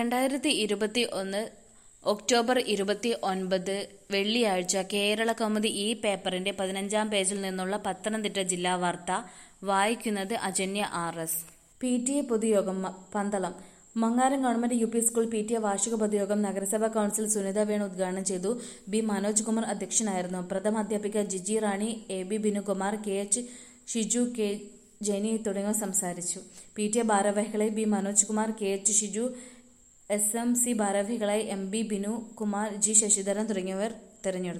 രണ്ടായിരത്തി ഇരുപത്തി ഒന്ന് ഒക്ടോബർ ഇരുപത്തി ഒൻപത് വെള്ളിയാഴ്ച കേരള കൗമുദി ഈ പേപ്പറിന്റെ പതിനഞ്ചാം പേജിൽ നിന്നുള്ള പത്തനംതിട്ട ജില്ലാ വാർത്ത വായിക്കുന്നത് Ajanya R S P T A പൊതുയോഗം മ- Pandalam Mangaram government U P school P T A വാർഷിക പൊതുയോഗം നഗരസഭാ കൌൺസിൽ സുനിത വേണു ഉദ്ഘാടനം ചെയ്തു ബി മനോജ് കുമാർ അധ്യക്ഷനായിരുന്നു പ്രഥമ അധ്യാപിക Giji Rani A B Binukumar K H Shiju K Jeni തുടങ്ങിയവർ സംസാരിച്ചു പി ടി എ ഭാരവാഹികളെ B Manoj Kumar K H Shiju S M C ഭാരവാഹികളായി M B Binu Kumar G Sasidharan തുടങ്ങിയവർ തെരഞ്ഞെടുത്തു